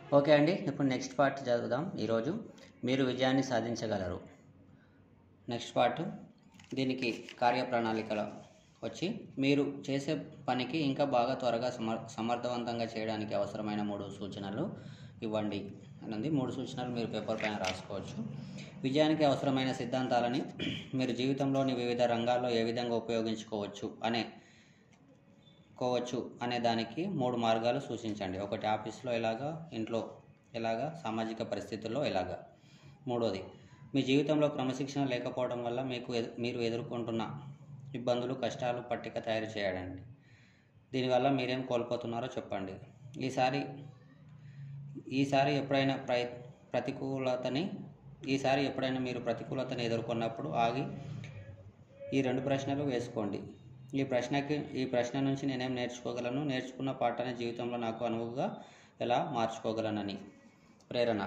okay అండి ఇప్పుడు next part చదువుదాం ఈరోజు మీరు విజయాన్ని సాధించగలరు నెక్స్ట్ పార్ట్ దీనికి కార్యప్రణాళికలో వచ్చి మీరు చేసే పనికి ఇంకా బాగా త్వరగా సమర్ సమర్థవంతంగా చేయడానికి అవసరమైన మూడు సూచనలు ఇవ్వండి అన్నది మూడు సూచనలు మీరు పేపర్ పైన రాసుకోవచ్చు విజయానికి అవసరమైన సిద్ధాంతాలని మీరు జీవితంలోని వివిధ రంగాల్లో ఏ విధంగా ఉపయోగించుకోవచ్చు అనే కోవచ్చు అనే దానికి మూడు మార్గాలు సూచించండి ఒకటి ఆఫీస్లో ఎలాగా ఇంట్లో ఎలాగా సామాజిక పరిస్థితుల్లో ఎలాగా మూడోది మీ జీవితంలో క్రమశిక్షణ లేకపోవడం వల్ల మీకు ఎదు- మీరు ఎదుర్కొంటున్న ఇబ్బందులు కష్టాలు పట్టిక తయారు చేయడండి దీనివల్ల మీరేం కోల్పోతున్నారో చెప్పండి ఈసారి ఈసారి ఎప్పుడైనా ప్రయ ప్రతికూలతని ఈసారి ఎప్పుడైనా మీరు ప్రతికూలతని ఎదుర్కొన్నప్పుడు ఆగి ఈ రెండు ప్రశ్నలు వేసుకోండి ఈ ప్రశ్నకి ఈ ప్రశ్న నుంచి నేనేం నేర్చుకోగలను నేర్చుకున్న పాఠాన్ని జీవితంలో నాకు అనువుగా ఎలా మార్చుకోగలనని ప్రేరణ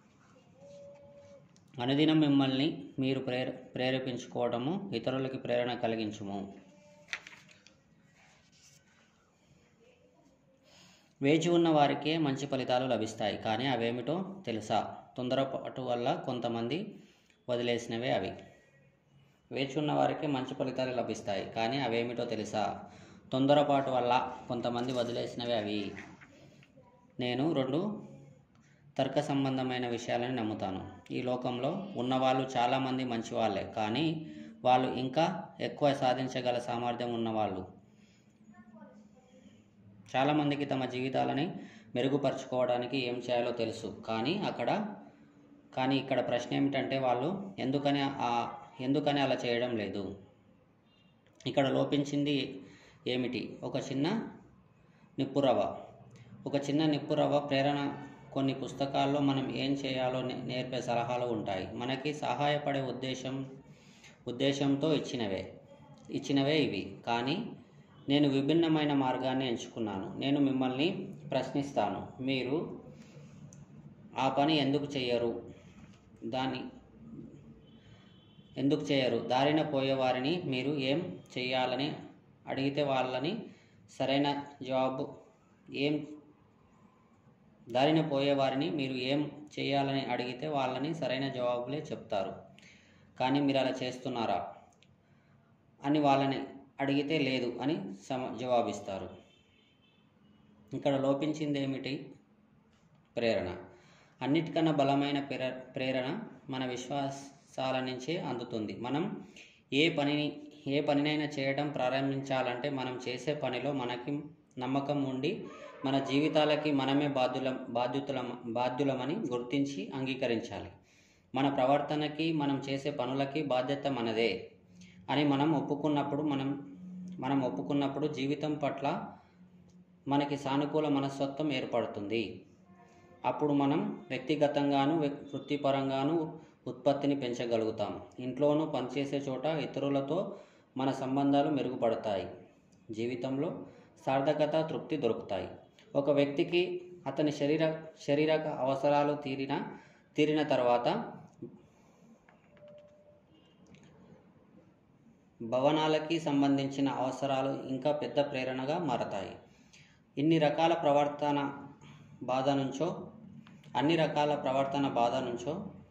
అనుదినం మిమ్మల్ని మీరు ప్రేర ప్రేరేపించుకోవడము ఇతరులకి ప్రేరణ కలిగించుము వేచి ఉన్న వారికే మంచి ఫలితాలు లభిస్తాయి కానీ అవేమిటో తెలుసా తొందరపాటు వల్ల కొంతమంది వదిలేసినవే అవి వేచి ఉన్న వారికే మంచి ఫలితాలు లభిస్తాయి కానీ అవేమిటో తెలుసా తొందరపాటు వల్ల కొంతమంది వదిలేసినవి అవి నేను రెండు తర్క సంబంధమైన విషయాలని నమ్ముతాను ఈ లోకంలో ఉన్నవాళ్ళు చాలామంది మంచివాళ్ళే కానీ వాళ్ళు ఇంకా ఎక్కువ సాధించగల సామర్థ్యం ఉన్నవాళ్ళు చాలామందికి తమ జీవితాలని మెరుగుపరుచుకోవడానికి ఏం చేయాలో తెలుసు కానీ అక్కడ కానీ ఇక్కడ ప్రశ్న ఏమిటంటే వాళ్ళు ఎందుకని ఆ ఎందుకని అలా చేయడం లేదు ఇక్కడ లోపించింది ఏమిటి ఒక చిన్న నిప్పురవ ఒక చిన్న నిప్పురవ ప్రేరణ కొన్ని పుస్తకాల్లో మనం ఏం చేయాలో నే- నేర్పే సలహాలు ఉంటాయి మనకి సహాయపడే ఉద్దేశం ఉద్దేశంతో ఇచ్చినవే ఇచ్చినవే ఇవి కానీ నేను విభిన్నమైన మార్గాన్ని ఎంచుకున్నాను నేను మిమ్మల్ని ప్రశ్నిస్తాను మీరు ఆ పని ఎందుకు చేయరు దాని ఎందుకు చేయరు దారిన పోయేవారిని మీరు ఏం చేయాలని అడిగితే వాళ్ళని సరైన జవాబు ఏం దారిన పోయేవారిని మీరు ఏం చేయాలని అడిగితే వాళ్ళని సరైన జవాబులే చెప్తారు కానీ మీరు అలా చేస్తున్నారా అని వాళ్ళని అడిగితే లేదు అని సమ జవాబిస్తారు ఇక్కడ లోపించింది ఏమిటి ప్రేరణ అన్నిటికన్నా బలమైన ప్రేర ప్రేరణ మన విశ్వాసాల నుంచే అందుతుంది మనం ఏ పనిని ఏ పనినైనా చేయడం ప్రారంభించాలంటే మనం చేసే పనిలో మనకి నమ్మకం ఉండి మన జీవితాలకి మనమే బాధ్యుల బాధ్యుతుల బాధ్యులమని గుర్తించి అంగీకరించాలి మన ప్రవర్తనకి మనం చేసే పనులకి బాధ్యత మనదే అని మనం ఒప్పుకున్నప్పుడు మనం మనం ఒప్పుకున్నప్పుడు జీవితం పట్ల మనకి సానుకూల మనస్తత్వం ఏర్పడుతుంది అప్పుడు మనం వ్యక్తిగతంగాను వ్యక్- వృత్తిపరంగాను ఉత్పత్తిని పెంచగలుగుతాం ఇంట్లోనూ పనిచేసే చోట ఇతరులతో మన సంబంధాలు మెరుగుపడతాయి జీవితంలో సార్థకత తృప్తి దొరుకుతాయి ఒక వ్యక్తికి అతని శరీర శారీరక అవసరాలు తీరిన తీరిన తర్వాత భవనాలకి సంబంధించిన అవసరాలు ఇంకా పెద్ద ప్రేరణగా మారతాయి ఇన్ని రకాల ప్రవర్తన బాధ నుంచో అన్ని రకాల ప్రవర్తన బాధ నుంచో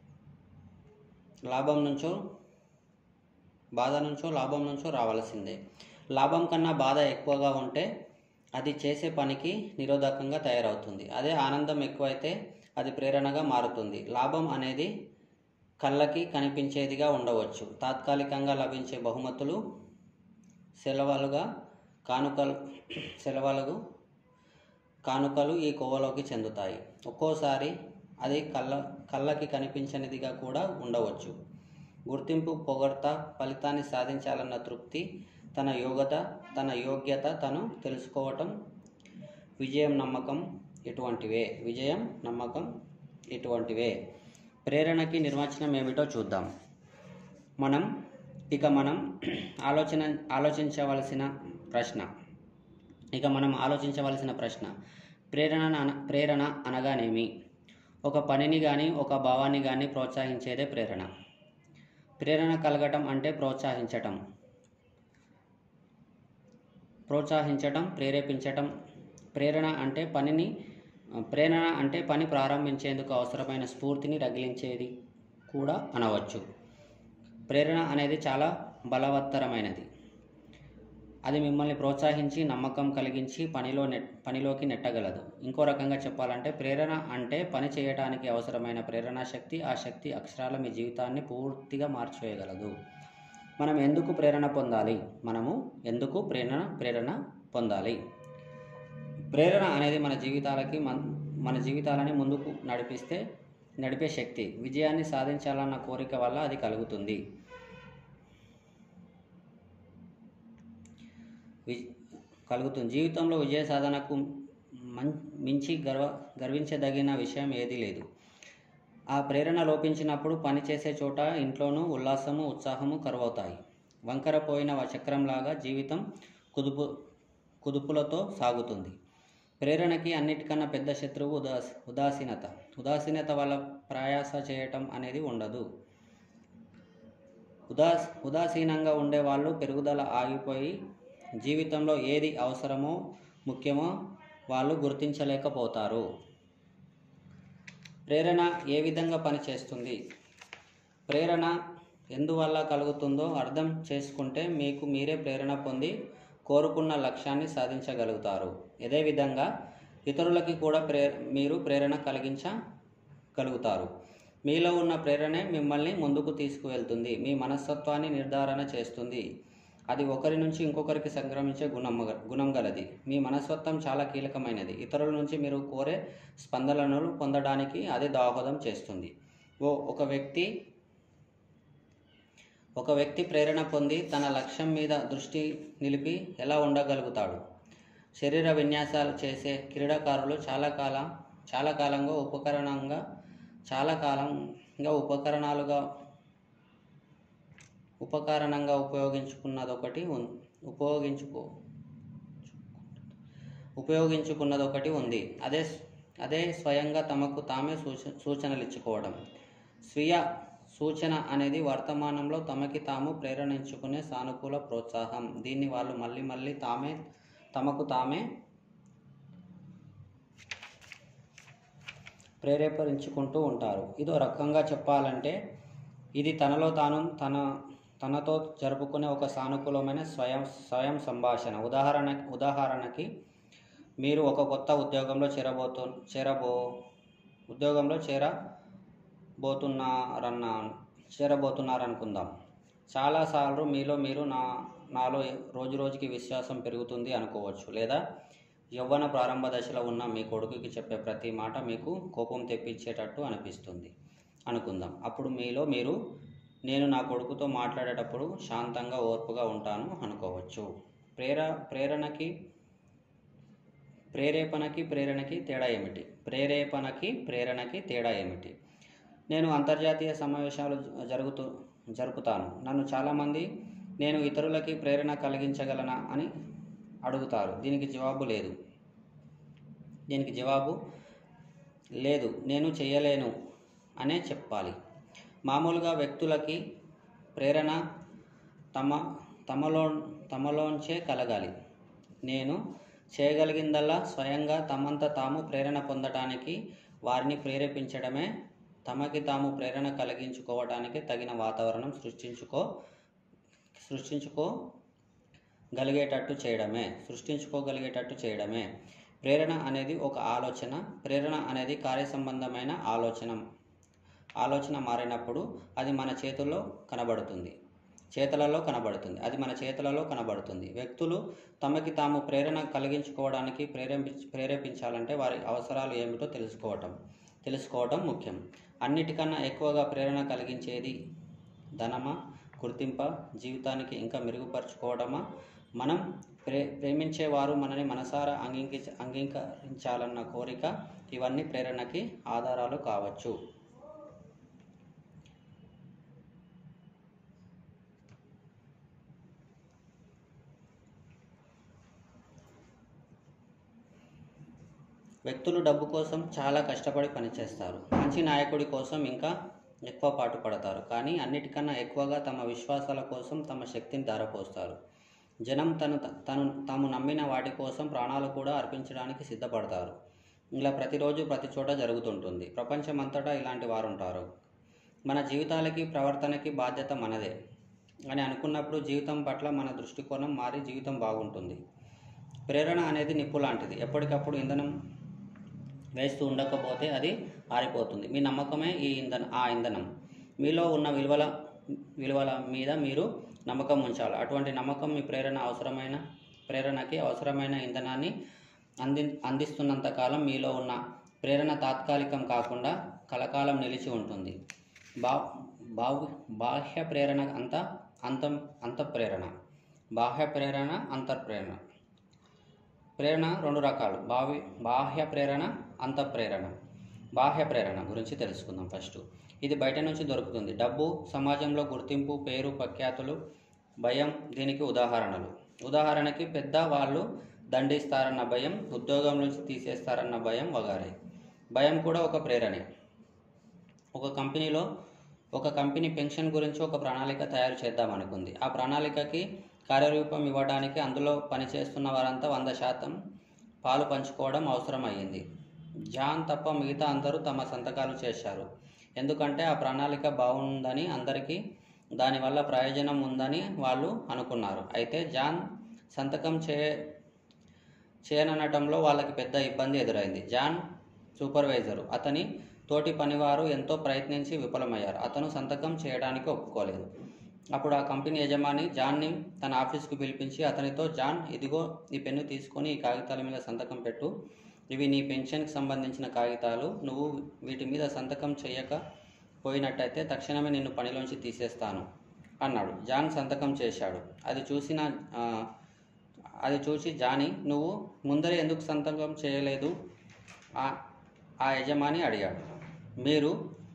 లాభం నుంచో బాధ నుంచో లాభం నుంచో రావాల్సిందే లాభం కన్నా బాధ ఎక్కువగా ఉంటే అది చేసే పనికి నిరోధకంగా తయారవుతుంది అదే ఆనందం ఎక్కువైతే అది ప్రేరణగా మారుతుంది లాభం అనేది కళ్ళకి కనిపించేదిగా ఉండవచ్చు తాత్కాలికంగా లభించే బహుమతులు సెలవులుగా కానుకలు సెలవులకు కానుకలు ఈ కోవలోకి చెందుతాయి ఒక్కోసారి అది కళ్ళ కళ్ళకి కనిపించనిదిగా కూడా ఉండవచ్చు గుర్తింపు పొగడ్త ఫలితాన్ని సాధించాలన్న తృప్తి తన యోగ్యత తన యోగ్యత తను తెలుసుకోవటం విజయం నమ్మకం ఇటువంటివే విజయం నమ్మకం ఇటువంటివే ప్రేరణకి నిర్వచనం ఏమిటో చూద్దాం మనం ఇక మనం ఆలోచన ఆలోచించవలసిన ప్రశ్న ఇక మనం ఆలోచించవలసిన ప్రశ్న ప్రేరణ అన- ప్రేరణ అనగానేమి ఒక పనిని కానీ ఒక భావాన్ని కానీ ప్రోత్సహించేదే ప్రేరణ ప్రేరణ కలగటం అంటే ప్రోత్సహించటం ప్రోత్సహించటం ప్రేరేపించటం ప్రేరణ అంటే పనిని ప్రేరణ అంటే పని ప్రారంభించేందుకు అవసరమైన స్ఫూర్తిని రగిలించేది కూడా అనవచ్చు ప్రేరణ అనేది చాలా బలవత్తరమైనది అది మిమ్మల్ని ప్రోత్సహించి నమ్మకం కలిగించి పనిలో నెట్ పనిలోకి నెట్టగలదు ఇంకో రకంగా చెప్పాలంటే ప్రేరణ అంటే పని చేయడానికి అవసరమైన ప్రేరణ శక్తి ఆ శక్తి అక్షరాల మీ జీవితాన్ని పూర్తిగా మార్చివేయగలదు మనం ఎందుకు ప్రేరణ పొందాలి మనము ఎందుకు ప్రేరణ ప్రేరణ పొందాలి ప్రేరణ అనేది మన జీవితాలకి మన మన జీవితాలని ముందుకు నడిపిస్తే నడిపే శక్తి విజయాన్ని సాధించాలన్న కోరిక వల్ల అది కలుగుతుంది వి కలుగుతుంది జీవితంలో విజయ సాధనకు మం మించి గర్వ గర్వించదగిన విషయం ఏదీ లేదు ఆ ప్రేరణ లోపించినప్పుడు పనిచేసే చోట ఇంట్లోనూ ఉల్లాసము ఉత్సాహము కరువవుతాయి వంకర పోయిన చక్రంలాగా జీవితం కుదుపు కుదుపులతో సాగుతుంది ప్రేరణకి అన్నిటికన్నా పెద్ద శత్రువు ఉదాస్ ఉదాసీనత ఉదాసీనత వల్ల ప్రయాస చేయటం అనేది ఉండదు ఉదాస్ ఉదాసీనంగా ఉండే వాళ్ళు పెరుగుదల ఆగిపోయి జీవితంలో ఏది అవసరమో ముఖ్యమో వాళ్ళు గుర్తించలేకపోతారు ప్రేరణ ఏ విధంగా పనిచేస్తుంది ప్రేరణ ఎందువల్ల కలుగుతుందో అర్థం చేసుకుంటే మీకు మీరే ప్రేరణ పొంది కోరుకున్న లక్ష్యాన్ని సాధించగలుగుతారు ఇదే విధంగా ఇతరులకి కూడా ప్రే మీరు ప్రేరణ కలిగించగలుగుతారు మీలో ఉన్న ప్రేరణే మిమ్మల్ని ముందుకు తీసుకువెళ్తుంది మీ మనస్తత్వాన్ని నిర్ధారణ చేస్తుంది అది ఒకరి నుంచి ఇంకొకరికి సంక్రమించే గుణం గుణం గలది మీ మనస్తత్వం చాలా కీలకమైనది ఇతరుల నుంచి మీరు కోరే స్పందనలు పొందడానికి అది దోహదం చేస్తుంది ఓ ఒక వ్యక్తి ఒక వ్యక్తి ప్రేరణ పొంది తన లక్ష్యం మీద దృష్టి నిలిపి ఎలా ఉండగలుగుతాడు శరీర విన్యాసాలు చేసే క్రీడాకారులు చాలా కాలం చాలా కాలంగా ఉపకరణంగా చాలా కాలంగా ఉపకరణాలుగా ఉపకరణంగా ఉపయోగించుకున్నది ఒకటి ఉపయోగించుకో ఉపయోగించుకున్నది ఒకటి ఉంది అదే అదే స్వయంగా తమకు తామే సూచ సూచనలు ఇచ్చుకోవడం స్వీయ సూచన అనేది వర్తమానంలో తమకి తాము ప్రేరణించుకునే సానుకూల ప్రోత్సాహం దీన్ని వాళ్ళు మళ్ళీ మళ్ళీ తామే తమకు తామే ప్రేరేపరించుకుంటూ ఉంటారు ఇదో రకంగా చెప్పాలంటే ఇది తనలో తాను తన తనతో జరుపుకునే ఒక సానుకూలమైన స్వయం స్వయం సంభాషణ ఉదాహరణ ఉదాహరణకి మీరు ఒక కొత్త ఉద్యోగంలో చేరబోతు చేరబో ఉద్యోగంలో చేరబోతున్నారన్న చేరబోతున్నారనుకుందాం చాలాసార్లు మీలో మీరు నా నాలో రోజు రోజుకి విశ్వాసం పెరుగుతుంది అనుకోవచ్చు లేదా యవ్వన ప్రారంభ దశలో ఉన్న మీ కొడుకుకి చెప్పే ప్రతి మాట మీకు కోపం తెప్పించేటట్టు అనిపిస్తుంది అనుకుందాం అప్పుడు మీలో మీరు నేను నా కొడుకుతో మాట్లాడేటప్పుడు శాంతంగా ఓర్పుగా ఉంటాను అనుకోవచ్చు ప్రేర ప్రేరణకి ప్రేరేపణకి ప్రేరణకి తేడా ఏమిటి ప్రేరేపణకి ప్రేరణకి తేడా ఏమిటి నేను అంతర్జాతీయ సమావేశాలు జరుగుతూ జరుపుతాను నన్ను చాలామంది నేను ఇతరులకి ప్రేరణ కలిగించగలనా అని అడుగుతారు దీనికి జవాబు లేదు దీనికి జవాబు లేదు నేను చేయలేను అనే చెప్పాలి మామూలుగా వ్యక్తులకి ప్రేరణ తమ తమలో తమలోంచే కలగాలి నేను చేయగలిగిందల్లా స్వయంగా తమంత తాము ప్రేరణ పొందటానికి వారిని ప్రేరేపించడమే తమకి తాము ప్రేరణ కలిగించుకోవటానికి తగిన వాతావరణం సృష్టించుకో సృష్టించుకోగలిగేటట్టు చేయడమే సృష్టించుకోగలిగేటట్టు చేయడమే ప్రేరణ అనేది ఒక ఆలోచన ప్రేరణ అనేది కార్యసంబంధమైన ఆలోచన ఆలోచన మారినప్పుడు అది మన చేతుల్లో కనబడుతుంది చేతలలో కనబడుతుంది అది మన చేతులలో కనబడుతుంది వ్యక్తులు తమకి తాము ప్రేరణ కలిగించుకోవడానికి ప్రేరేపి ప్రేరేపించాలంటే వారి అవసరాలు ఏమిటో తెలుసుకోవటం తెలుసుకోవటం ముఖ్యం అన్నిటికన్నా ఎక్కువగా ప్రేరణ కలిగించేది ధనమా గుర్తింప జీవితానికి ఇంకా మెరుగుపరుచుకోవడమా మనం ప్రే ప్రేమించేవారు మనని మనసారా అంగీకరించ అంగీకరించాలన్న కోరిక ఇవన్నీ ప్రేరణకి ఆధారాలు కావచ్చు వ్యక్తులు డబ్బు కోసం చాలా కష్టపడి పనిచేస్తారు మంచి నాయకుడి కోసం ఇంకా ఎక్కువ పాటుపడతారు కానీ అన్నిటికన్నా ఎక్కువగా తమ విశ్వాసాల కోసం తమ శక్తిని ధారపోస్తారు జనం తను తను తాము నమ్మిన వాటి కోసం ప్రాణాలు కూడా అర్పించడానికి సిద్ధపడతారు ఇలా ప్రతిరోజు ప్రతి చోట జరుగుతుంటుంది ప్రపంచమంతటా ఇలాంటి వారు ఉంటారు మన జీవితాలకి ప్రవర్తనకి బాధ్యత మనదే అని అనుకున్నప్పుడు జీవితం పట్ల మన దృష్టికోణం మారి జీవితం బాగుంటుంది ప్రేరణ అనేది నిప్పు లాంటిది ఎప్పటికప్పుడు ఇంధనం వేస్తూ ఉండకపోతే అది ఆరిపోతుంది మీ నమ్మకమే ఈ ఇంధన ఆ ఇంధనం మీలో ఉన్న విలువల విలువల మీద మీరు నమ్మకం ఉంచాలి అటువంటి నమ్మకం మీ ప్రేరణ అవసరమైన ప్రేరణకి అవసరమైన ఇంధనాన్ని అంది అందిస్తున్నంత కాలం మీలో ఉన్న ప్రేరణ తాత్కాలికం కాకుండా కలకాలం నిలిచి ఉంటుంది బా బాహ్య బాహ్య ప్రేరణ అంత అంతం అంతఃప్రేరణ బాహ్య ప్రేరణ అంతఃప్రేరణ ప్రేరణ రెండు రకాలు బాహ్య బాహ్య ప్రేరణ అంతఃప్రేరణ బాహ్య ప్రేరణ గురించి తెలుసుకుందాం ఫస్ట్ ఇది బయట నుంచి దొరుకుతుంది డబ్బు సమాజంలో గుర్తింపు పేరు ప్రఖ్యాతులు భయం దీనికి ఉదాహరణలు ఉదాహరణకి పెద్ద వాళ్ళు దండిస్తారన్న భయం ఉద్యోగం నుంచి తీసేస్తారన్న భయం వగారే భయం కూడా ఒక ప్రేరణే ఒక కంపెనీలో ఒక కంపెనీ పెన్షన్ గురించి ఒక ప్రణాళిక తయారు చేద్దాం అనుకుంది ఆ ప్రణాళికకి కార్యరూపం ఇవ్వడానికి అందులో పనిచేస్తున్న వారంతా వంద శాతం పాలు పంచుకోవడం అవసరం అయ్యింది జాన్ తప్ప మిగతా అందరూ తమ సంతకాలు చేశారు ఎందుకంటే ఆ ప్రణాళిక బాగుందని అందరికీ దానివల్ల ప్రయోజనం ఉందని వాళ్ళు అనుకున్నారు అయితే జాన్ సంతకం చే చేయననటంలో వాళ్ళకి పెద్ద ఇబ్బంది ఎదురైంది జాన్ సూపర్వైజరు అతని తోటి పనివారు ఎంతో ప్రయత్నించి విఫలమయ్యారు అతను సంతకం చేయడానికి ఒప్పుకోలేదు అప్పుడు ఆ కంపెనీ యజమాని జాన్ని తన ఆఫీస్కు పిలిపించి అతనితో జాన్ ఇదిగో ఈ పెన్ను తీసుకొని ఈ కాగితాల మీద సంతకం పెట్టు ఇవి నీ పెన్షన్కి సంబంధించిన కాగితాలు నువ్వు వీటి మీద సంతకం చేయక పోయినట్టయితే తక్షణమే నిన్ను పనిలోంచి తీసేస్తాను అన్నాడు జాన్ సంతకం చేశాడు అది చూసిన ఆ, అది చూసి జానీ నువ్వు ముందరే ఎందుకు సంతకం చేయలేదు ఆ ఆ యజమాని అడిగాడు మీరు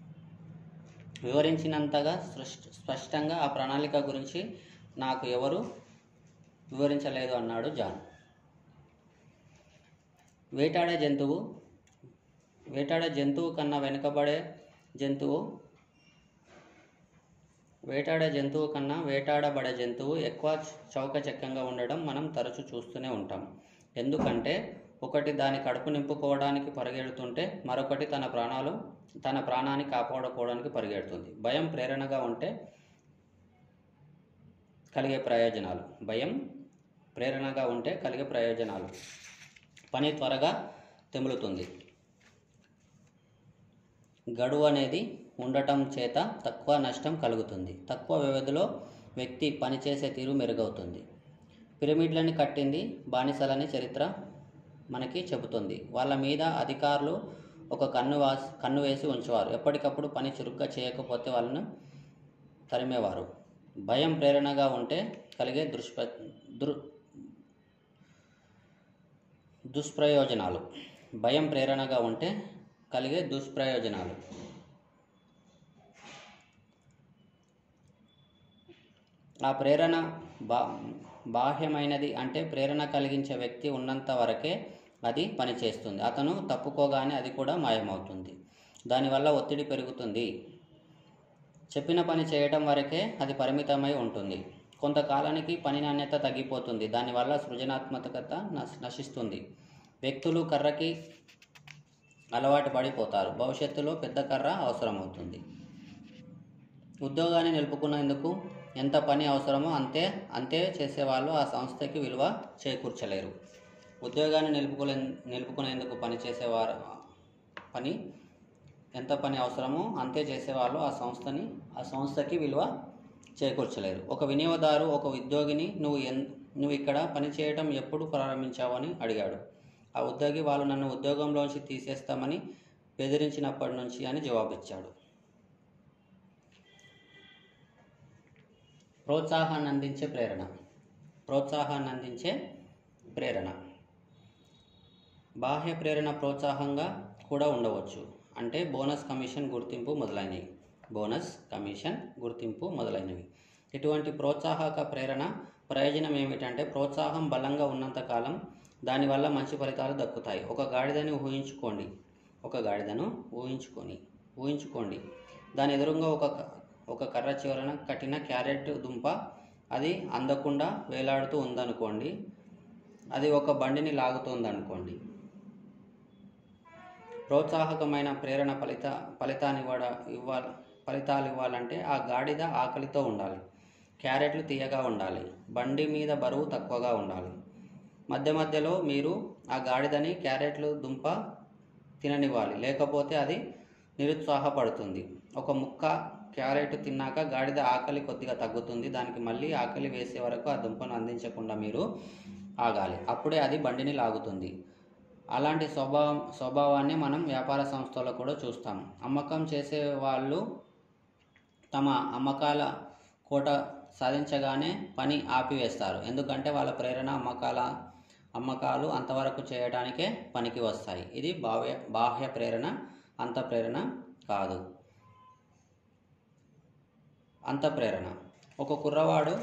వివరించినంతగా స్పష్ట స్పష్టంగా ఆ ప్రణాళిక గురించి నాకు ఎవరు వివరించలేదు అన్నాడు జాన్ వేటాడే జంతువు వేటాడే జంతువు కన్నా వెనుకబడే జంతువు వేటాడే జంతువు కన్నా వేటాడబడే జంతువు ఎక్కువ చౌకచక్యంగా ఉండడం మనం తరచూ చూస్తూనే ఉంటాం ఎందుకంటే ఒకటి దాని కడుపు నింపుకోవడానికి పరిగెడుతుంటే మరొకటి తన ప్రాణాలు తన ప్రాణాన్ని కాపాడుకోవడానికి పరిగెడుతుంది భయం ప్రేరణగా ఉంటే కలిగే ప్రయోజనాలు భయం ప్రేరణగా ఉంటే కలిగే ప్రయోజనాలు పని త్వరగా తెములుతుంది గడువు అనేది ఉండటం చేత తక్కువ నష్టం కలుగుతుంది తక్కువ వ్యవధిలో వ్యక్తి పనిచేసే తీరు మెరుగవుతుంది పిరమిడ్లని కట్టింది బానిసలని చరిత్ర మనకి చెబుతుంది వాళ్ళ మీద అధికారులు ఒక కన్ను వాసి కన్ను వేసి ఉంచేవారు ఎప్పటికప్పుడు పని చురుగ్గా చేయకపోతే వాళ్ళను తరిమేవారు భయం ప్రేరణగా ఉంటే కలిగే దుష్ప్ర దుర్ దుష్ప్రయోజనాలు భయం ప్రేరణగా ఉంటే కలిగే దుష్ప్రయోజనాలు ఆ ప్రేరణ బా బాహ్యమైనది అంటే ప్రేరణ కలిగించే వ్యక్తి ఉన్నంత వరకే అది పనిచేస్తుంది అతను తప్పుకోగానే అది కూడా మాయమవుతుంది దానివల్ల ఒత్తిడి పెరుగుతుంది చెప్పిన పని చేయటం వరకే అది పరిమితమై ఉంటుంది కొంతకాలానికి పని నాణ్యత తగ్గిపోతుంది దానివల్ల సృజనాత్మకత నశ- నశిస్తుంది వ్యక్తులు కర్రకి అలవాటు పడిపోతారు భవిష్యత్తులో పెద్ద కర్ర అవసరమవుతుంది ఉద్యోగాన్ని నిలుపుకునేందుకు ఎంత పని అవసరమో అంతే అంతే చేసేవాళ్ళు ఆ సంస్థకి విలువ చేకూర్చలేరు ఉద్యోగాన్ని నిలుపుకునే నిలుపుకునేందుకు పని చేసేవారు పని ఎంత పని అవసరమో అంతే చేసేవాళ్ళు ఆ సంస్థని ఆ సంస్థకి విలువ చేకూర్చలేరు ఒక వినియోగదారు ఒక ఉద్యోగిని నువ్వు ఎన్ నువ్వు ఇక్కడ పని చేయటం ఎప్పుడు ప్రారంభించావు అని అడిగాడు ఆ ఉద్యోగి వాళ్ళు నన్ను ఉద్యోగంలోంచి తీసేస్తామని బెదిరించినప్పటి నుంచి అని జవాబిచ్చాడు ప్రోత్సాహాన్ని అందించే ప్రేరణ ప్రోత్సాహాన్ని అందించే ప్రేరణ బాహ్య ప్రేరణ ప్రోత్సాహంగా కూడా ఉండవచ్చు అంటే బోనస్ కమిషన్ గుర్తింపు మొదలైనవి బోనస్ కమిషన్ గుర్తింపు మొదలైనవి ఇటువంటి ప్రోత్సాహక ప్రేరణ ప్రయోజనం ఏమిటంటే ప్రోత్సాహం బలంగా ఉన్నంతకాలం దానివల్ల మంచి ఫలితాలు దక్కుతాయి ఒక గాడిదని ఊహించుకోండి ఒక గాడిదను ఊహించుకొని ఊహించుకోండి దాని ఎదురుగా ఒక క- ఒక కర్ర చివరన కట్టిన క్యారెట్ దుంప అది అందకుండా వేలాడుతూ ఉందనుకోండి అది ఒక బండిని లాగుతుంది అనుకోండి ప్రోత్సాహకమైన ప్రేరణ ఫలిత ఫలితాన్ని ఇవ్వడ ఇవ్వాలి ఫలితాలు ఇవ్వాలంటే ఆ గాడిద ఆకలితో ఉండాలి క్యారెట్లు తీయగా ఉండాలి బండి మీద బరువు తక్కువగా ఉండాలి మధ్య మధ్యలో మీరు ఆ గాడిదని క్యారెట్లు దుంప తిననివ్వాలి లేకపోతే అది నిరుత్సాహపడుతుంది ఒక ముక్క క్యారెట్ తిన్నాక గాడిద ఆకలి కొద్దిగా తగ్గుతుంది దానికి మళ్ళీ ఆకలి వేసే వరకు ఆ దుంపను అందించకుండా మీరు ఆగాలి అప్పుడే అది బండిని లాగుతుంది అలాంటి స్వభావం స్వభావాన్ని మనం వ్యాపార సంస్థల్లో కూడా చూస్తాం అమ్మకం చేసే వాళ్ళు తమ అమ్మకాల కోట సాధించగానే పని ఆపివేస్తారు ఎందుకంటే వాళ్ళ ప్రేరణ అమ్మకాల అమ్మకాలు అంతవరకు చేయడానికే పనికి వస్తాయి ఇది బాహ్య బాహ్య ప్రేరణ అంత ప్రేరణ కాదు అంత ప్రేరణ ఒక కుర్రవాడు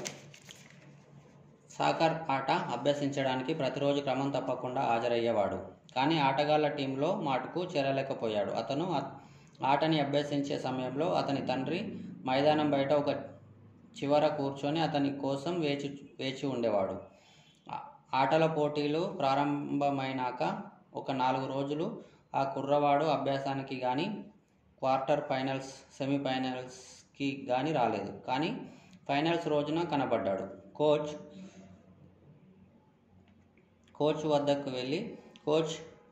సాకర్ ఆట అభ్యసించడానికి ప్రతిరోజు క్రమం తప్పకుండా హాజరయ్యేవాడు కానీ ఆటగాళ్ల టీంలో మాటుకు చేరలేకపోయాడు అతను ఆ- ఆటని అభ్యసించే సమయంలో అతని తండ్రి మైదానం బయట ఒక చివర కూర్చొని అతని కోసం వేచి వేచి ఉండేవాడు ఆ- ఆటల పోటీలు ప్రారంభమైనాక ఒక నాలుగు రోజులు ఆ కుర్రవాడు అభ్యాసానికి కానీ క్వార్టర్ ఫైనల్స్ సెమీఫైనల్స్కి కానీ రాలేదు కానీ ఫైనల్స్ రోజున కనబడ్డాడు కోచ్ కోచ్ వద్దకు వెళ్ళి కోచ్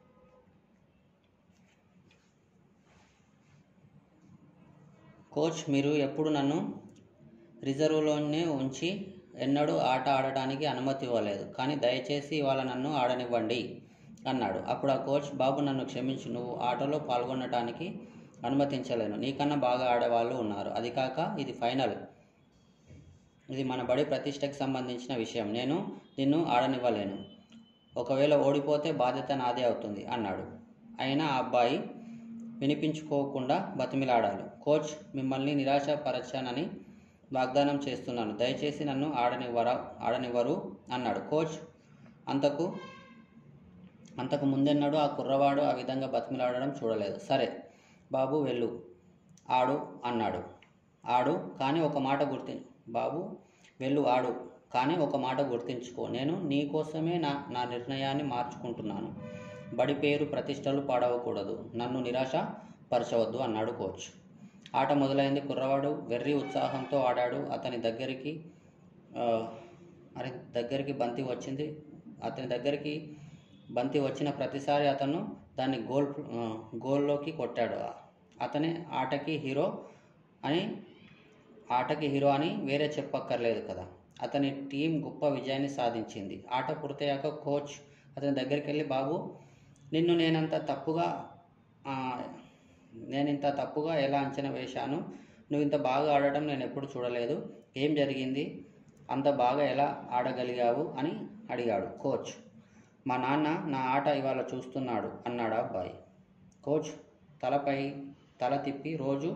కోచ్ మీరు ఎప్పుడు నన్ను రిజర్వ్లోనే ఉంచి ఎన్నడూ ఆట ఆడటానికి అనుమతి ఇవ్వలేదు కానీ దయచేసి ఇవాళ నన్ను ఆడనివ్వండి అన్నాడు అప్పుడు ఆ కోచ్ బాబు నన్ను క్షమించు నువ్వు ఆటలో పాల్గొనటానికి అనుమతించలేను నీకన్నా బాగా ఆడేవాళ్ళు ఉన్నారు అది కాక ఇది ఫైనల్ ఇది మన బడి ప్రతిష్టకి సంబంధించిన విషయం నేను నిన్ను ఆడనివ్వలేను ఒకవేళ ఓడిపోతే బాధ్యత నాదే అవుతుంది అన్నాడు అయినా ఆ అబ్బాయి వినిపించుకోకుండా బతిమిలాడాడు కోచ్ మిమ్మల్ని నిరాశపరచానని వాగ్దానం చేస్తున్నాను దయచేసి నన్ను ఆడనివ్వరా ఆడనివ్వరు అన్నాడు కోచ్ అంతకు అంతకు ముందెన్నడూ ఆ కుర్రవాడు ఆ విధంగా బతిమిలాడడం చూడలేదు సరే బాబు వెళ్ళు ఆడు అన్నాడు ఆడు కానీ ఒక మాట గుర్తి బాబు వెళ్ళు ఆడు కానీ ఒక మాట గుర్తుంచుకో నేను నీ కోసమే నా నా నిర్ణయాన్ని మార్చుకుంటున్నాను బడి పేరు ప్రతిష్టలు పాడవకూడదు నన్ను నిరాశ పరచవద్దు అన్నాడు కోచ్ ఆట మొదలైంది కుర్రవాడు వెర్రి ఉత్సాహంతో ఆడాడు అతని దగ్గరికి ఆ, అరే దగ్గరికి బంతి వచ్చింది అతని దగ్గరికి బంతి వచ్చిన ప్రతిసారి అతను దాన్ని గోల్ ఆ, గోల్లోకి కొట్టాడు అతనే ఆటకి హీరో అని ఆటకి హీరో అని వేరే చెప్పక్కర్లేదు కదా అతని టీం గొప్ప విజయాన్ని సాధించింది ఆట పూర్తయ్యాక కోచ్ అతని దగ్గరికి వెళ్ళి బాబు నిన్ను నేనంత తప్పుగా ఆ, నేను ఇంత తప్పుగా ఎలా అంచనా వేశాను నువ్వు ఇంత బాగా ఆడటం నేను ఎప్పుడు చూడలేదు ఏం జరిగింది అంత బాగా ఎలా ఆడగలిగావు అని అడిగాడు కోచ్ మా నాన్న నా ఆట ఇవాళ చూస్తున్నాడు అన్నాడు ఆ అబ్బాయి కోచ్ తలపై తల తిప్పి రోజు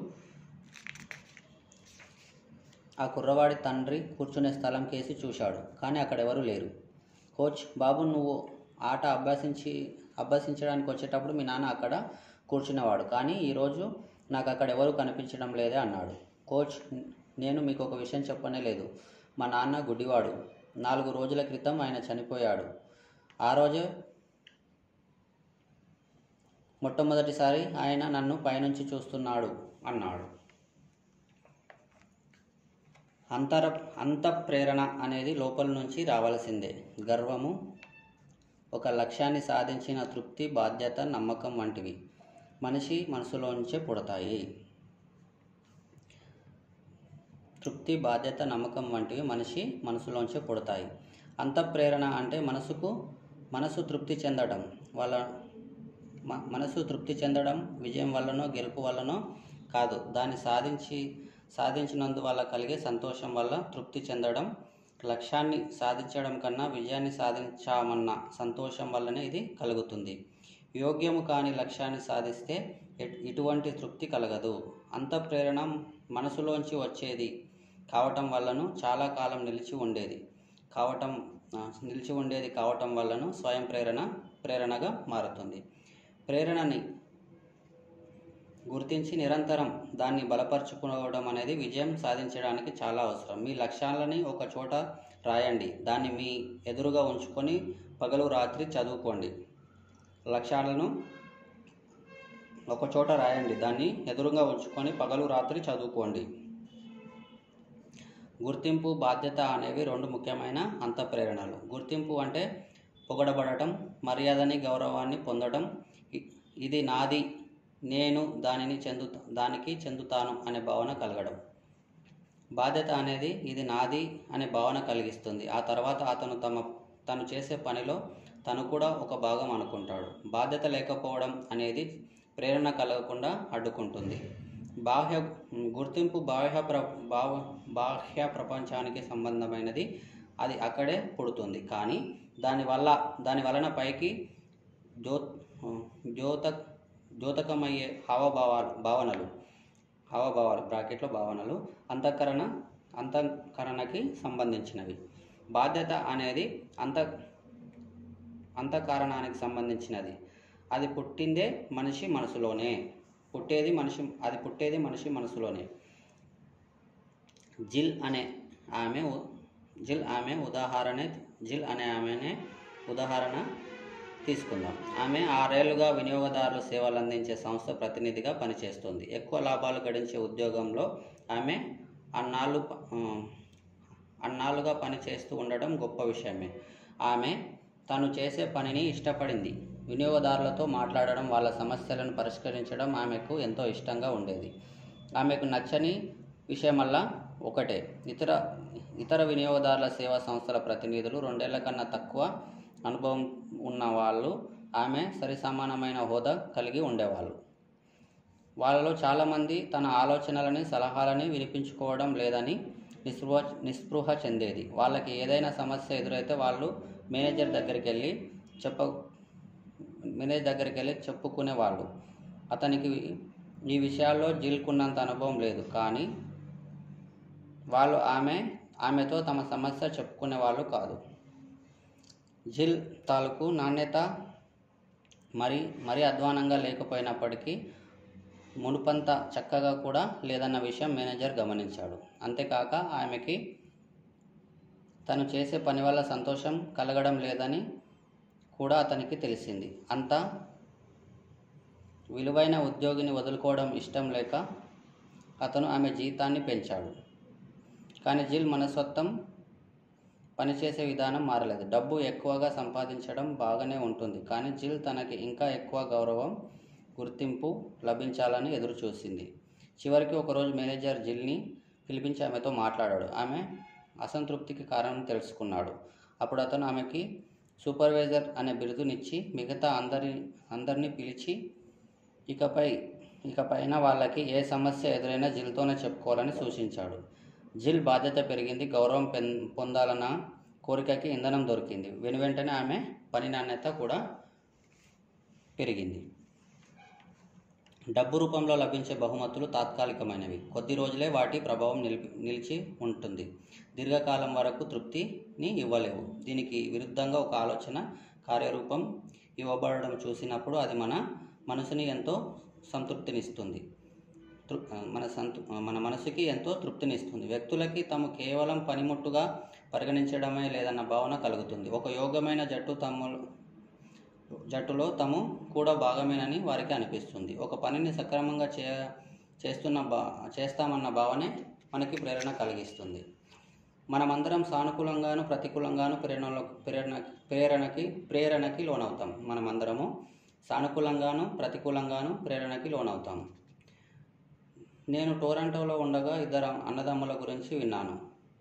ఆ కుర్రవాడి తండ్రి కూర్చునే స్థలం కేసి చూశాడు కానీ అక్కడ ఎవరూ లేరు కోచ్ బాబు నువ్వు ఆట అభ్యసించి అభ్యసించడానికి వచ్చేటప్పుడు మీ నాన్న అక్కడ కూర్చునేవాడు కానీ ఈరోజు నాకు అక్కడ ఎవరు కనిపించడం లేదే అన్నాడు కోచ్ నేను మీకు ఒక విషయం చెప్పనే లేదు మా నాన్న గుడ్డివాడు నాలుగు రోజుల క్రితం ఆయన చనిపోయాడు ఆ రోజే మొట్టమొదటిసారి ఆయన నన్ను పైనుంచి చూస్తున్నాడు అన్నాడు అంతర అంత ప్రేరణ అనేది లోపల నుంచి రావాల్సిందే గర్వము ఒక లక్ష్యాన్ని సాధించిన తృప్తి బాధ్యత నమ్మకం వంటివి మనిషి మనసులోంచే పుడతాయి తృప్తి బాధ్యత నమ్మకం వంటివి మనిషి మనసులోంచే పుడతాయి అంత ప్రేరణ అంటే మనసుకు మనసు తృప్తి చెందడం వాళ్ళ మ- మనసు తృప్తి చెందడం విజయం వల్లనో గెలుపు వల్లనో కాదు దాన్ని సాధించి సాధించినందువల్ల కలిగే సంతోషం వల్ల తృప్తి చెందడం లక్ష్యాన్ని సాధించడం కన్నా విజయాన్ని సాధించామన్న సంతోషం వల్లనే ఇది కలుగుతుంది యోగ్యము కాని లక్ష్యాన్ని సాధిస్తే ఎట్- ఇటువంటి తృప్తి కలగదు అంత ప్రేరణ మనసులోంచి వచ్చేది కావటం వల్లను చాలా కాలం నిలిచి ఉండేది కావటం ఆ, నిలిచి ఉండేది కావటం వల్లను స్వయం ప్రేరణ ప్రేరణగా మారుతుంది ప్రేరణని గుర్తించి నిరంతరం దాన్ని బలపరుచుకోవడం అనేది విజయం సాధించడానికి చాలా అవసరం మీ లక్ష్యాలని ఒక చోట రాయండి దాన్ని మీ ఎదురుగా ఉంచుకొని పగలు రాత్రి చదువుకోండి లక్ష్యాలను ఒక చోట రాయండి దాన్ని ఎదురుగా ఉంచుకొని పగలు రాత్రి చదువుకోండి గుర్తింపు బాధ్యత అనేవి రెండు ముఖ్యమైన అంతఃప్రేరణలు గుర్తింపు అంటే పొగడబడటం మర్యాదని గౌరవాన్ని పొందడం ఇ- ఇది నాది నేను దానిని చెందు దానికి చెందుతాను అనే భావన కలగడం బాధ్యత అనేది ఇది నాది అనే భావన కలిగిస్తుంది ఆ తర్వాత అతను తమ తను చేసే పనిలో తను కూడా ఒక భాగం అనుకుంటాడు బాధ్యత లేకపోవడం అనేది ప్రేరణ కలగకుండా అడ్డుకుంటుంది బాహ్య గుర్తింపు బాహ్య ప్ర బాహ బాహ్య ప్రపంచానికి సంబంధమైనది అది అక్కడే పుడుతుంది కానీ దానివల్ల దాని వలన పైకి జ్యో జ్యోత ద్యోతకమయ్యే హావభావాలు భావనలు హావభావాలు బ్రాకెట్లో భావనలు అంతఃకరణ అంతఃకరణకి సంబంధించినవి బాధ్యత అనేది అంత అంతఃకరణానికి సంబంధించినది అది పుట్టిందే మనిషి మనసులోనే పుట్టేది మనిషి అది పుట్టేది మనిషి మనసులోనే జిల్ అనే ఆమె ఉ- జిల్ ఆమె ఉదాహరణ జిల్ అనే ఆమెనే ఉదాహరణ తీసుకుందాం ఆమె ఆరేళ్లుగా వినియోగదారులు సేవలు అందించే సంస్థ ప్రతినిధిగా పనిచేస్తుంది ఎక్కువ లాభాలు గడించే ఉద్యోగంలో ఆమె అన్నాళ్ళు ప- ఆ, అన్నాళ్ళుగా పనిచేస్తూ ఉండడం గొప్ప విషయమే ఆమె తను చేసే పనిని ఇష్టపడింది వినియోగదారులతో మాట్లాడడం వాళ్ళ సమస్యలను పరిష్కరించడం ఆమెకు ఎంతో ఇష్టంగా ఉండేది ఆమెకు నచ్చని విషయమల్లా ఒకటే ఇతర ఇతర వినియోగదారుల సేవా సంస్థల ప్రతినిధులు రెండేళ్ల కన్నా తక్కువ అనుభవం ఉన్న వాళ్ళు ఆమె సరిసమానమైన హోదా కలిగి ఉండేవాళ్ళు వాళ్ళలో చాలామంది తన ఆలోచనలని సలహాలని వినిపించుకోవడం లేదని నిస్పృహ నిస్పృహ చెందేది వాళ్ళకి ఏదైనా సమస్య ఎదురైతే వాళ్ళు మేనేజర్ దగ్గరికి వెళ్ళి చెప్ప మేనేజర్ దగ్గరికి వెళ్ళి చెప్పుకునేవాళ్ళు అతనికి ఈ విషయాల్లో జిల్కున్నంత అనుభవం లేదు కానీ వాళ్ళు ఆమె ఆమెతో తమ సమస్య చెప్పుకునే వాళ్ళు కాదు జిల్ తాలూకు నాణ్యత మరి మరీ అధ్వానంగా లేకపోయినప్పటికీ మునుపంత చక్కగా కూడా లేదన్న విషయం మేనేజర్ గమనించాడు అంతేకాక ఆమెకి తను చేసే పని వల్ల సంతోషం కలగడం లేదని కూడా అతనికి తెలిసింది అంత విలువైన ఉద్యోగిని వదులుకోవడం ఇష్టం లేక అతను ఆమె జీతాన్ని పెంచాడు కానీ జిల్ మనస్తత్వం పనిచేసే విధానం మారలేదు డబ్బు ఎక్కువగా సంపాదించడం బాగానే ఉంటుంది కానీ జిల్ తనకి ఇంకా ఎక్కువ గౌరవం గుర్తింపు లభించాలని ఎదురు చూసింది చివరికి ఒకరోజు మేనేజర్ జిల్ని పిలిపించి ఆమెతో మాట్లాడాడు ఆమె అసంతృప్తికి కారణం తెలుసుకున్నాడు అప్పుడు అతను ఆమెకి సూపర్వైజర్ అనే బిరుదునిచ్చి మిగతా అందరి అందరినీ పిలిచి ఇకపై ఇకపైన వాళ్ళకి ఏ సమస్య ఎదురైనా జిల్తోనే చెప్పుకోవాలని సూచించాడు జిల్ బాధ్యత పెరిగింది గౌరవం పెన్ పొందాలన్న కోరికకి ఇంధనం దొరికింది వెను వెంటనే ఆమె పని నాణ్యత కూడా పెరిగింది డబ్బు రూపంలో లభించే బహుమతులు తాత్కాలికమైనవి కొద్ది రోజులే వాటి ప్రభావం నిలిపి నిలిచి ఉంటుంది దీర్ఘకాలం వరకు తృప్తిని ఇవ్వలేవు దీనికి విరుద్ధంగా ఒక ఆలోచన కార్యరూపం ఇవ్వబడడం చూసినప్పుడు అది మన మనసుని ఎంతో సంతృప్తినిస్తుంది తృ- మన సంతృ మన మనసుకి ఎంతో తృప్తినిస్తుంది వ్యక్తులకి తాము కేవలం పనిముట్టుగా పరిగణించడమే లేదన్న భావన కలుగుతుంది ఒక యోగమైన జట్టు తమ జట్టులో తాము కూడా భాగమేనని వారికి అనిపిస్తుంది ఒక పనిని సక్రమంగా చే చేస్తున్న బా చేస్తామన్న భావనే మనకి ప్రేరణ కలిగిస్తుంది మనమందరం సానుకూలంగాను ప్రతికూలంగాను ప్రేరణ ప్రేరణ ప్రేరణకి ప్రేరణకి లోనవుతాం మనమందరము సానుకూలంగాను ప్రతికూలంగాను ప్రేరణకి లోనవుతాం నేను టోరంటోలో ఉండగా ఇద్దరు అన్నదమ్ముల గురించి విన్నాను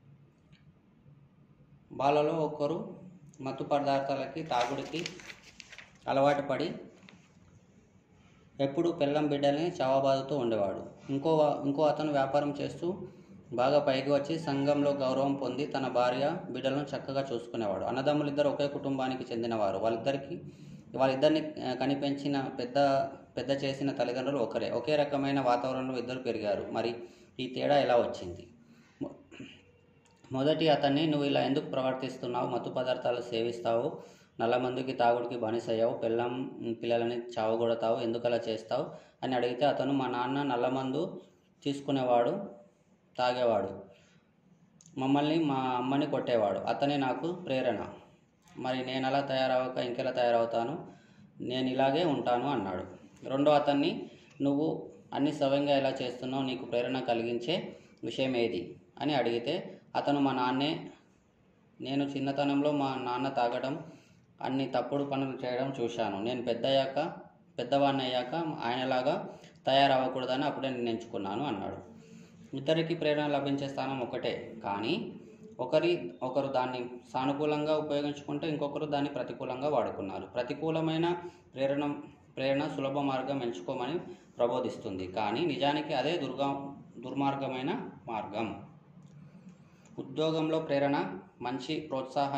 వాళ్ళలో ఒకరు మత్తు పదార్థాలకి తాగుడికి అలవాటు పడి ఎప్పుడు పెళ్ళం బిడ్డల్ని చావబాదుతూ ఉండేవాడు ఇంకో వా- ఇంకో అతను వ్యాపారం చేస్తూ బాగా పైకి వచ్చి సంఘంలో గౌరవం పొంది తన భార్య బిడ్డలను చక్కగా చూసుకునేవాడు అన్నదమ్ములిద్దరు ఒకే కుటుంబానికి చెందినవారు వాళ్ళిద్దరికి వాళ్ళిద్దరిని ఆ, కనిపెంచిన పెద్ద పెద్ద చేసిన తల్లిదండ్రులు ఒకరే ఒకే రకమైన వాతావరణంలో ఇద్దరు పెరిగారు మరి ఈ తేడా ఎలా వచ్చింది మొ- మొదటి అతన్ని నువ్వు ఇలా ఎందుకు ప్రవర్తిస్తున్నావు మత్తు పదార్థాలు సేవిస్తావు నల్లమందుకి తాగుడికి బానిసయ్యావు పిల్లం పిల్లలని చావగొడతావు ఎందుకు అలా చేస్తావు అని అడిగితే అతను మా నాన్న నల్లమందు తీసుకునేవాడు తాగేవాడు మమ్మల్ని మా అమ్మని కొట్టేవాడు అతనే నాకు ప్రేరణ మరి నేను అలా తయారవక ఇంకెలా తయారవుతాను నేను ఇలాగే ఉంటాను అన్నాడు రెండో అతన్ని నువ్వు అన్ని సవ్యంగా ఎలా చేస్తున్నావు నీకు ప్రేరణ కలిగించే విషయం ఏది అని అడిగితే అతను మా నాన్నే నేను చిన్నతనంలో మా నాన్న తాగడం అన్ని తప్పుడు పనులు చేయడం చూశాను నేను పెద్దయ్యాక పెద్దవాడిని అయ్యాక ఆయనలాగా తయారవ్వకూడదని అప్పుడే నిర్ణయించుకున్నాను అన్నాడు ఇద్దరికి ప్రేరణ లభించే స్థానం ఒకటే కానీ ఒకరి ఒకరు దాన్ని సానుకూలంగా ఉపయోగించుకుంటే ఇంకొకరు దాన్ని ప్రతికూలంగా వాడుకున్నారు ప్రతికూలమైన ప్రేరణ ప్రేరణ సులభ మార్గం ఎంచుకోమని ప్రబోధిస్తుంది కానీ నిజానికి అదే దుర్గా దుర్మార్గమైన మార్గం ఉద్యోగంలో ప్రేరణ మంచి ప్రోత్సాహ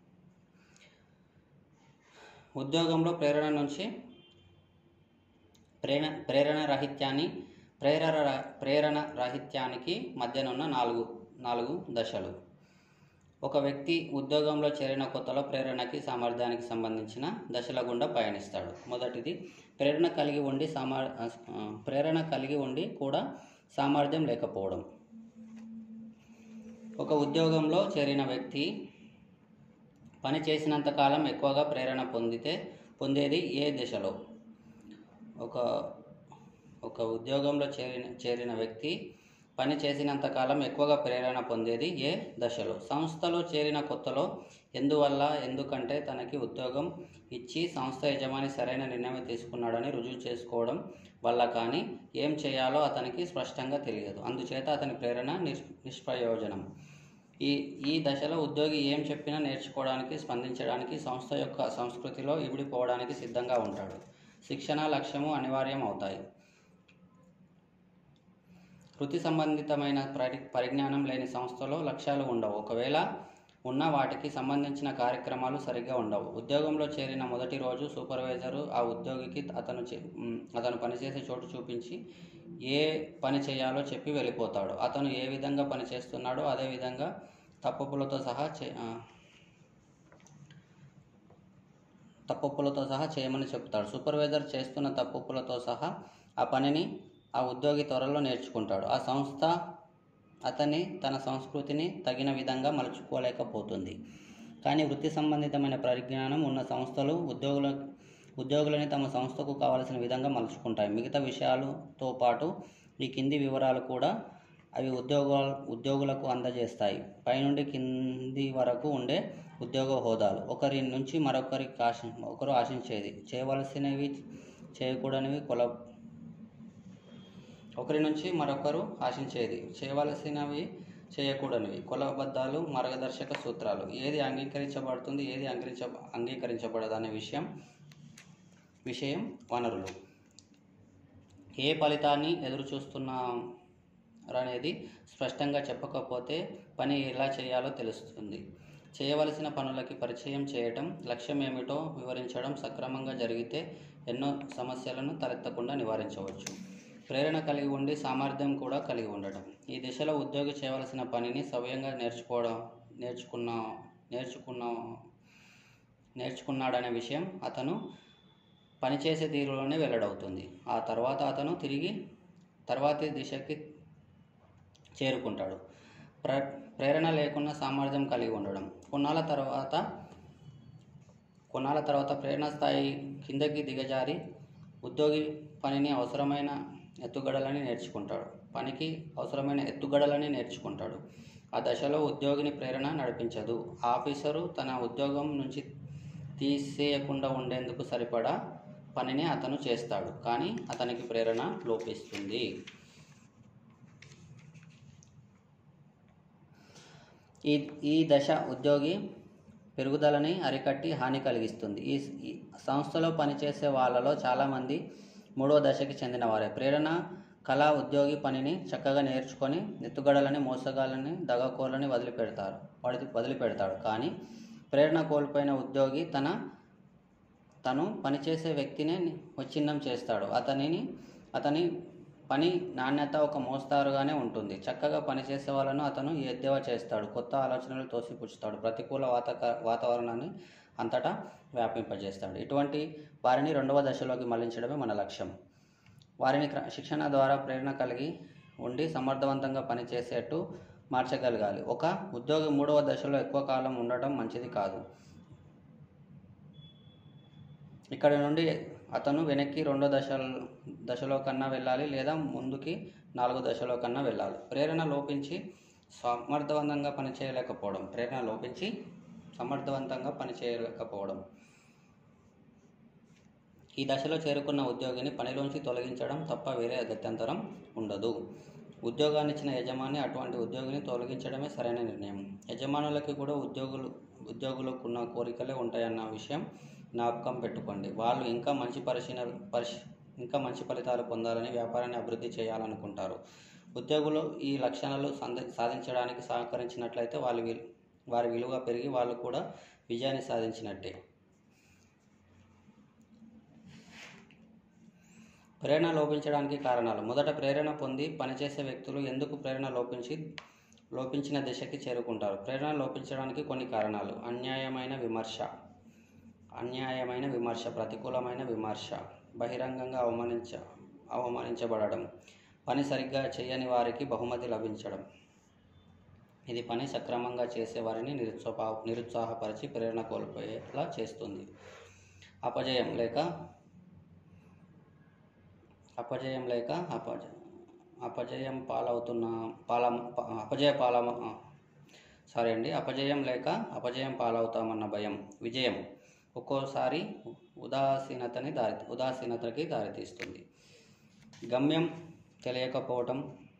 ఉద్యోగంలో ప్రేరణ నుంచి ప్రేరణ ప్రేరణ రాహిత్యాన్ని ప్రేరణ ప్రేరణ రాహిత్యానికి మధ్యనున్న నాలుగు నాలుగు దశలు ఒక వ్యక్తి ఉద్యోగంలో చేరిన కొత్తలో ప్రేరణకి సామర్థ్యానికి సంబంధించిన దశల గుండా పయనిస్తాడు మొదటిది ప్రేరణ కలిగి ఉండి సామర్ ఆ, ప్రేరణ కలిగి ఉండి కూడా సామర్థ్యం లేకపోవడం ఒక ఉద్యోగంలో చేరిన వ్యక్తి పని చేసినంత కాలం ఎక్కువగా ప్రేరణ పొందితే పొందేది ఏ దశలో ఒక ఒక ఉద్యోగంలో చేరిన చేరిన వ్యక్తి పని చేసినంత కాలం ఎక్కువగా ప్రేరణ పొందేది ఏ దశలో సంస్థలో చేరిన కొత్తలో ఎందువల్ల ఎందుకంటే తనకి ఉద్యోగం ఇచ్చి సంస్థ యజమాని సరైన నిర్ణయం తీసుకున్నాడని రుజువు చేసుకోవడం వల్ల కానీ ఏం చేయాలో అతనికి స్పష్టంగా తెలియదు అందుచేత అతని ప్రేరణ నిష్ నిష్ప్రయోజనం ఈ ఈ దశలో ఉద్యోగి ఏం చెప్పినా నేర్చుకోవడానికి స్పందించడానికి సంస్థ యొక్క సంస్కృతిలో ఇమిడిపోవడానికి సిద్ధంగా ఉంటాడు శిక్షణ లక్ష్యము అనివార్యం అవుతాయి వృత్తి సంబంధితమైన పరి పరిజ్ఞానం లేని సంస్థలో లక్ష్యాలు ఉండవు ఒకవేళ ఉన్న వాటికి సంబంధించిన కార్యక్రమాలు సరిగ్గా ఉండవు ఉద్యోగంలో చేరిన మొదటి రోజు సూపర్వైజరు ఆ ఉద్యోగికి అతను చే- మ్, అతను పనిచేసే చోటు చూపించి ఏ పని చేయాలో చెప్పి వెళ్ళిపోతాడు అతను ఏ విధంగా పని చేస్తున్నాడో అదే విధంగా తప్పులతో సహా చే ఆ, తప్పులతో సహా చేయమని చెప్తాడు సూపర్వైజర్ చేస్తున్న తప్పులతో సహా ఆ పనిని ఆ ఉద్యోగి త్వరలో నేర్చుకుంటాడు ఆ సంస్థ అతన్ని తన సంస్కృతిని తగిన విధంగా మలుచుకోలేకపోతుంది కానీ వృత్తి సంబంధితమైన పరిజ్ఞానం ఉన్న సంస్థలు ఉద్యోగుల ఉద్యోగులని తమ సంస్థకు కావలసిన విధంగా మలుచుకుంటాయి మిగతా విషయాలతో పాటు ఈ కింది వివరాలు కూడా అవి ఉద్యోగ ఉద్యోగులకు అందజేస్తాయి పైనుండి కింది వరకు ఉండే ఉద్యోగ హోదాలు ఒకరి నుంచి మరొకరికి ఆశ ఒకరు ఆశించేది చేయవలసినవి చేయకూడనివి కొల ఒకరి నుంచి మరొకరు ఆశించేది చేయవలసినవి చేయకూడనివి కొలబద్ధాలు మార్గదర్శక సూత్రాలు ఏది అంగీకరించబడుతుంది ఏది అంగీకరించ అంగీకరించబడదు అనే విషయం విషయం వనరులు ఏ ఫలితాన్ని ఎదురు చూస్తున్నారనేది స్పష్టంగా చెప్పకపోతే పని ఎలా చేయాలో తెలుస్తుంది చేయవలసిన పనులకి పరిచయం చేయటం లక్ష్యం ఏమిటో వివరించడం సక్రమంగా జరిగితే ఎన్నో సమస్యలను తలెత్తకుండా నివారించవచ్చు ప్రేరణ కలిగి ఉండి సామర్థ్యం కూడా కలిగి ఉండటం ఈ దిశలో ఉద్యోగి చేయవలసిన పనిని సవ్యంగా నేర్చుకోవడం నేర్చుకున్న నేర్చుకున్న నేర్చుకున్నాడనే విషయం అతను పనిచేసే తీరులోనే వెల్లడవుతుంది ఆ తర్వాత అతను తిరిగి తర్వాతి దిశకి చేరుకుంటాడు ప్ర ప్రేరణ లేకుండా సామర్థ్యం కలిగి ఉండడం కొన్నాళ్ళ తర్వాత కొన్నాళ్ళ తర్వాత ప్రేరణ స్థాయి కిందకి దిగజారి ఉద్యోగి పనిని అవసరమైన ఎత్తుగడలని నేర్చుకుంటాడు పనికి అవసరమైన ఎత్తుగడలని నేర్చుకుంటాడు ఆ దశలో ఉద్యోగిని ప్రేరణ నడిపించదు ఆఫీసరు తన ఉద్యోగం నుంచి తీసేయకుండా ఉండేందుకు సరిపడా పనిని అతను చేస్తాడు కానీ అతనికి ప్రేరణ లోపిస్తుంది ఈ ఈ దశ ఉద్యోగి పెరుగుదలని అరికట్టి హాని కలిగిస్తుంది ఈ ఈ సంస్థలో పనిచేసే వాళ్ళలో చాలామంది మూడో దశకి చెందినవారే ప్రేరణ కళ ఉద్యోగి పనిని చక్కగా నేర్చుకొని ఎత్తుగడలని మోసగాలని దగకోలని వదిలిపెడతారు వదిలి వదిలిపెడతాడు కానీ ప్రేరణ కోల్పోయిన ఉద్యోగి తన తను పనిచేసే వ్యక్తిని విచ్ఛిన్నం చేస్తాడు అతనిని అతని పని నాణ్యత ఒక మోస్తారుగానే ఉంటుంది చక్కగా పనిచేసే వాళ్ళను అతను ఎద్దేవా చేస్తాడు కొత్త ఆలోచనలు తోసిపుచ్చుతాడు ప్రతికూల వాతాక వాతావరణాన్ని అంతటా వ్యాపింపజేస్తాడు ఇటువంటి వారిని రెండవ దశలోకి మళ్లించడమే మన లక్ష్యం వారిని క్ర- శిక్షణ ద్వారా ప్రేరణ కలిగి ఉండి సమర్థవంతంగా పనిచేసేట్టు మార్చగలగాలి ఒక ఉద్యోగి మూడవ దశలో ఎక్కువ కాలం ఉండటం మంచిది కాదు ఇక్కడ నుండి అతను వెనక్కి రెండో దశ దశలో కన్నా వెళ్ళాలి లేదా ముందుకి నాలుగో దశలో కన్నా వెళ్ళాలి ప్రేరణ లోపించి సమర్థవంతంగా పనిచేయలేకపోవడం ప్రేరణ లోపించి సమర్థవంతంగా పనిచేయలేకపోవడం ఈ దశలో చేరుకున్న ఉద్యోగిని పనిలోంచి తొలగించడం తప్ప వేరే గత్యంతరం ఉండదు ఉద్యోగాన్ని ఇచ్చిన యజమాని అటువంటి ఉద్యోగిని తొలగించడమే సరైన నిర్ణయం యజమానులకి కూడా ఉద్యోగులు ఉద్యోగులకున్న కోరికలే ఉంటాయన్న విషయం జ్ఞాపకం పెట్టుకోండి వాళ్ళు ఇంకా మంచి పరిశీలన పరిశ్ ఇంకా మంచి ఫలితాలు పొందాలని వ్యాపారాన్ని అభివృద్ధి చేయాలనుకుంటారు ఉద్యోగులు ఈ లక్షణాలు సంద సాధించడానికి సహకరించినట్లయితే వాళ్ళ విలు వారి విలువ పెరిగి వాళ్ళు కూడా విజయాన్ని సాధించినట్టే ప్రేరణ లోపించడానికి కారణాలు మొదట ప్రేరణ పొంది పనిచేసే వ్యక్తులు ఎందుకు ప్రేరణ లోపించి లోపించిన దిశకి చేరుకుంటారు ప్రేరణ లోపించడానికి కొన్ని కారణాలు అన్యాయమైన విమర్శ అన్యాయమైన విమర్శ ప్రతికూలమైన విమర్శ బహిరంగంగా అవమానించ అవమానించబడడం పని సరిగ్గా చేయని వారికి బహుమతి లభించడం ఇది పని సక్రమంగా చేసే వారిని నిరుత్సాహ నిరుత్సాహపరిచి ప్రేరణ కోల్పోయేలా చేస్తుంది అపజయం లేక అపజయం లేక అపజ అపజయం పాలవుతున్న పాల అపజయ పాల సారీ అండి అపజయం లేక అపజయం పాలవుతామన్న భయం విజయం ఒక్కోసారి ఉదాసీనతని దారి ఉదాసీనతకి దారితీస్తుంది గమ్యం తెలియకపోవటం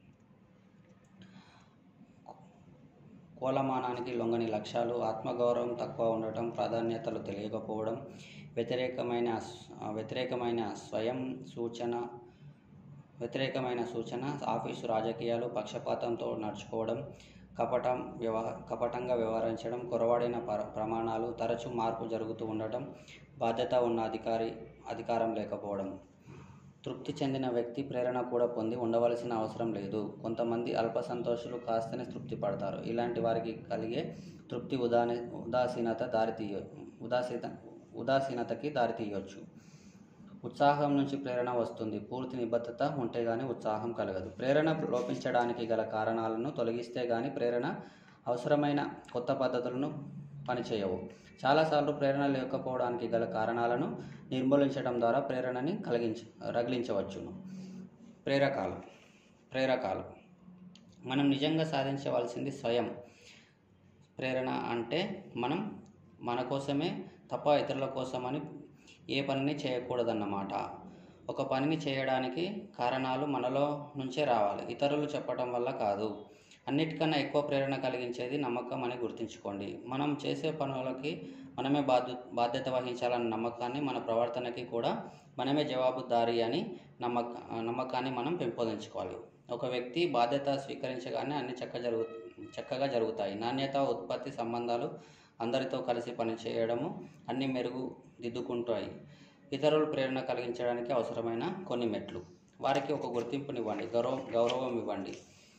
కోలమానానికి లొంగని లక్ష్యాలు ఆత్మగౌరవం తక్కువ ఉండటం ప్రాధాన్యతలు తెలియకపోవడం వ్యతిరేకమైన వ్యతిరేకమైన స్వయం సూచన వ్యతిరేకమైన సూచన ఆఫీసు రాజకీయాలు పక్షపాతంతో నడుచుకోవడం కపటం వ్యవహ కపటంగా వ్యవహరించడం కొరవాడిన పర ప్రమాణాలు తరచూ మార్పు జరుగుతూ ఉండటం బాధ్యత ఉన్న అధికారి అధికారం లేకపోవడం తృప్తి చెందిన వ్యక్తి ప్రేరణ కూడా పొంది ఉండవలసిన అవసరం లేదు కొంతమంది అల్ప సంతోషులు కాస్తనే తృప్తి పడతారు ఇలాంటి వారికి కలిగే తృప్తి ఉదాని ఉదాసీనత దారితీయ ఉదాసీన ఉదాసీనతకి దారితీయవచ్చు ఉత్సాహం నుంచి ప్రేరణ వస్తుంది పూర్తి నిబద్ధత ఉంటే గానీ ఉత్సాహం కలగదు ప్రేరణ లోపించడానికి గల కారణాలను తొలగిస్తే గానీ ప్రేరణ అవసరమైన కొత్త పద్ధతులను పనిచేయవు చాలాసార్లు ప్రేరణ లేకపోవడానికి గల కారణాలను నిర్మూలించడం ద్వారా ప్రేరణని కలిగించ రగిలించవచ్చును ప్రేరకాలు ప్రేరకాలు మనం నిజంగా సాధించవలసింది స్వయం ప్రేరణ అంటే మనం మన కోసమే తప్ప ఇతరుల కోసమని ఏ పనిని చేయకూడదన్నమాట ఒక పనిని చేయడానికి కారణాలు మనలో నుంచే రావాలి ఇతరులు చెప్పటం వల్ల కాదు అన్నిటికన్నా ఎక్కువ ప్రేరణ కలిగించేది నమ్మకం అని గుర్తుంచుకోండి మనం చేసే పనులకి మనమే బాధ్య బాధ్యత వహించాలన్న నమ్మకాన్ని మన ప్రవర్తనకి కూడా మనమే జవాబుదారీ అని నమ్మక నమ్మకాన్ని మనం పెంపొందించుకోవాలి ఒక వ్యక్తి బాధ్యత స్వీకరించగానే అన్ని చక్క జరుగు చక్కగా జరుగుతాయి నాణ్యత ఉత్పత్తి సంబంధాలు అందరితో కలిసి పనిచేయడము అన్ని మెరుగు దిద్దుకుంటాయి ఇతరులు ప్రేరణ కలిగించడానికి అవసరమైన కొన్ని మెట్లు వారికి ఒక గుర్తింపునివ్వండి గౌరవం గౌరవం ఇవ్వండి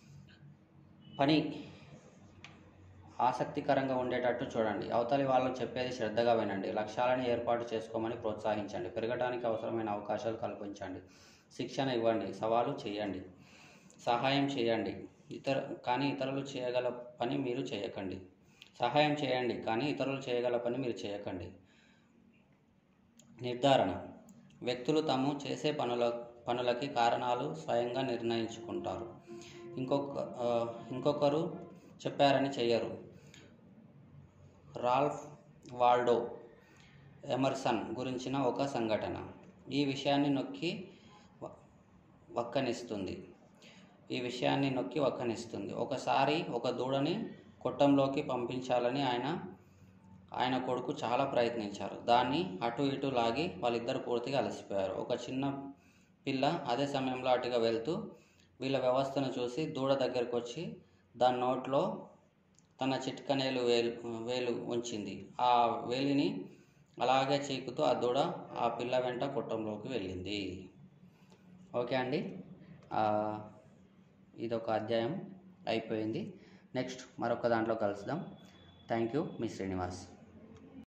పని ఆసక్తికరంగా ఉండేటట్టు చూడండి అవతలి వాళ్ళు చెప్పేది శ్రద్ధగా వినండి లక్ష్యాలను ఏర్పాటు చేసుకోమని ప్రోత్సహించండి పెరగడానికి అవసరమైన అవకాశాలు కల్పించండి శిక్షణ ఇవ్వండి సవాలు చేయండి సహాయం చేయండి ఇతర కానీ ఇతరులు చేయగల పని మీరు చేయకండి సహాయం చేయండి కానీ ఇతరులు చేయగల పని మీరు చేయకండి నిర్ధారణ వ్యక్తులు తాము చేసే పనుల పనులకి కారణాలు స్వయంగా నిర్ణయించుకుంటారు ఇంకొక ఆ, ఇంకొకరు చెప్పారని చెయ్యరు రాల్ఫ్ వాల్డో ఎమర్సన్ గురించిన ఒక సంఘటన ఈ విషయాన్ని నొక్కి వ- వక్కనిస్తుంది ఈ విషయాన్ని నొక్కి వక్కనిస్తుంది ఒకసారి ఒక దూడని కొట్టంలోకి పంపించాలని ఆయన ఆయన కొడుకు చాలా ప్రయత్నించారు దాన్ని అటు ఇటు లాగి వాళ్ళిద్దరు పూర్తిగా అలసిపోయారు ఒక చిన్న పిల్ల అదే సమయంలో అటుగా వెళ్తూ వీళ్ళ వ్యవస్థను చూసి దూడ దగ్గరకు వచ్చి దాని నోట్లో తన చిట్కనేలు వేలు వేలు ఉంచింది ఆ వేలిని అలాగే చీకుతూ ఆ దూడ ఆ పిల్ల వెంట కుట్టంలోకి వెళ్ళింది ఓకే అండి ఆ, ఇదొక అధ్యాయం అయిపోయింది నెక్స్ట్ మరొక దాంట్లో కలుద్దాం థ్యాంక్ యూ మీ శ్రీనివాస్